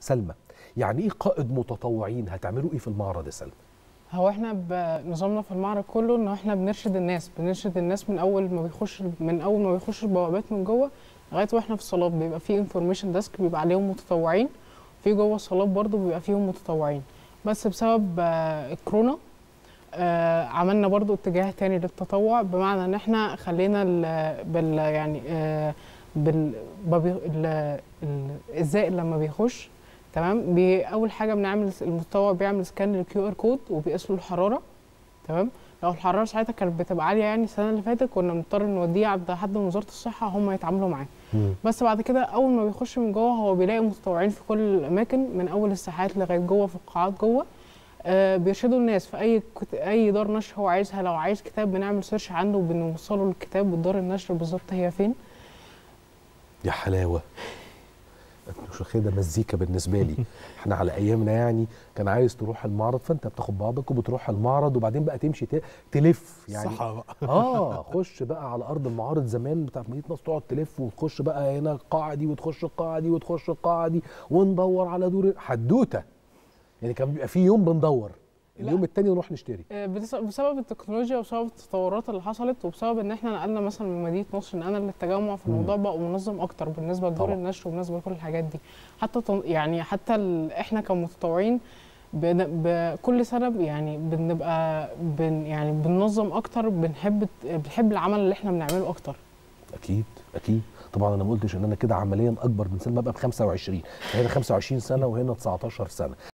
سلمى يعني ايه قائد متطوعين هتعملوا ايه في المعرض يا سلمى هو احنا بنظامنا في المعرض كله ان احنا بنرشد الناس بنرشد الناس من اول ما بيخش من اول ما بيخش البوابات من جوه لغايه واحنا في الصالات بيبقى في انفورميشن ديسك بيبقى عليهم متطوعين في جوه الصالات برضو بيبقى فيهم متطوعين بس بسبب آه، الكورونا آه، عملنا برضو اتجاه تاني للتطوع بمعنى ان احنا خلينا ال- بال يعني آه، بال ببي- ال- ال- الزائر لما بيخش تمام بي اول حاجه بنعمل المتطوع بيعمل سكان للكيو ار كود وبيقيس له الحراره تمام لو الحراره ساعتها كانت بتبقى عاليه يعني السنه اللي فاتت كنا بنضطر نوديه عند حد من وزاره الصحه هم يتعاملوا معاه بس بعد كده اول ما بيخش من جوه هو بيلاقي متطوعين في كل الاماكن من اول الساحات لغايه جوه في القاعات جوه آه بيرشدوا الناس في اي كت... اي دار نشر هو عايزها لو عايز كتاب بنعمل سيرش عنده وبنوصله للكتاب والدار النشر بالظبط هي فين يا حلاوه انت مش واخدها مزيكا بالنسبه لي احنا على ايامنا يعني كان عايز تروح المعرض فانت بتاخد بعضك وبتروح المعرض وبعدين بقى تمشي ت- تلف يعني صح بقى اه خش بقى على ارض المعارض زمان بتاع مدينه نصر تقعد تلف وتخش بقى هنا القاعه دي وتخش القاعه دي وتخش القاعه دي وندور على دور حدوته يعني كان بيبقى في يوم بندور لا. اليوم التاني نروح نشتري آه، بس- بسبب التكنولوجيا وبسبب التطورات اللي حصلت وبسبب ان احنا نقلنا مثلا من مدينه نصر نقلنا للتجمع في الموضوع بقى منظم اكتر بالنسبه لدور طبعا. النشر وبالنسبه لكل الحاجات دي حتى تن- يعني حتى ال- احنا كمتطوعين بن- بكل سنه ب- يعني بنبقى بن يعني بننظم اكتر بنحب بنحب العمل اللي احنا بنعمله اكتر اكيد اكيد طبعا انا ما قلتش ان انا كده عمليا اكبر من سلمى ابقى ب 25 فهنا 25 سنه وهنا 19 سنه